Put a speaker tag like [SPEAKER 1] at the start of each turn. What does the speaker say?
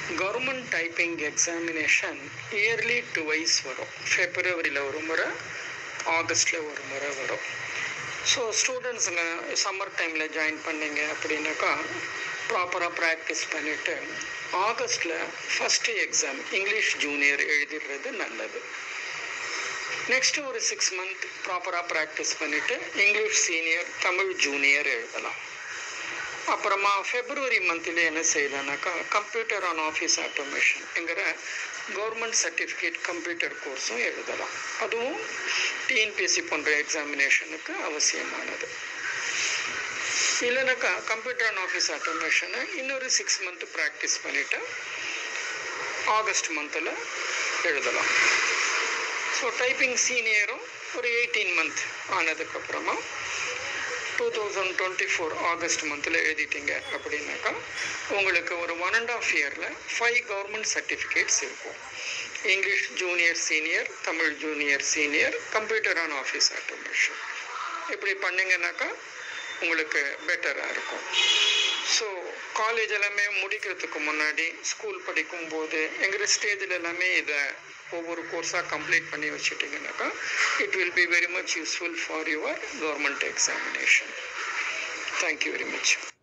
[SPEAKER 1] government typing examination yearly twice வரும் ஃபெப்ரவரியில் ஒரு முறை ஆகஸ்டில் ஒரு முறை வரும் ஸோ ஸ்டூடெண்ட்ஸுங்க சம்மர் டைமில் ஜாயின் பண்ணீங்க அப்படின்னாக்கா ப்ராப்பராக ப்ராக்டிஸ் பண்ணிவிட்டு ஆகஸ்டில் ஃபஸ்ட்டு எக்ஸாம் இங்கிலீஷ் ஜூனியர் எழுதிடுறது நல்லது நெக்ஸ்ட்டு ஒரு சிக்ஸ் மந்த் ப்ராப்பராக ப்ராக்டிஸ் பண்ணிவிட்டு இங்கிலீஷ் சீனியர் தமிழ் ஜூனியர் எழுதலாம் அப்புறமா ஃபெப்ரவரி மந்த்தில் என்ன செய்யலாம்னாக்கா கம்ப்யூட்டர் ஆன் ஆஃபீஸ் ஆட்டோமேஷன்ங்கிற கவர்மெண்ட் சர்டிஃபிகேட் கம்ப்யூட்டர் கோர்ஸும் எழுதலாம் அதுவும் டிஎன்பிஎஸ்சி போன்ற எக்ஸாமினேஷனுக்கு அவசியமானது இல்லைனாக்கா கம்ப்யூட்டர் ஆன் ஆஃபீஸ் ஆட்டோமேஷனை இன்னொரு சிக்ஸ் மந்த் ப்ராக்டிஸ் பண்ணிவிட்டு ஆகஸ்ட் மந்தில் எழுதலாம் ஸோ டைப்பிங் சீனியரும் ஒரு எயிட்டீன் மந்த் ஆனதுக்கப்புறமா two thousand twenty four August மந்தில் எழுதிட்டீங்க அப்படின்னாக்கா உங்களுக்கு ஒரு ஒன் அண்ட் ஆஃப் இயரில் ஃபைவ் கவர்மெண்ட் சர்டிஃபிகேட்ஸ் இருக்கும் English junior senior Tamil junior senior computer on office automation இப்படி பண்ணிங்கனாக்கா உங்களுக்கு பெட்டராக இருக்கும் ஸோ காலேஜ் எல்லாமே முடிக்கிறதுக்கு முன்னாடி ஸ்கூல் படிக்கும்போது எங்கள் ஸ்டேஜில் எல்லாமே இதை ஒவ்வொரு கோர்ஸாக கம்ப்ளீட் பண்ணி வச்சுட்டிங்கனாக்கா it will be very much useful for your government examination thank you very much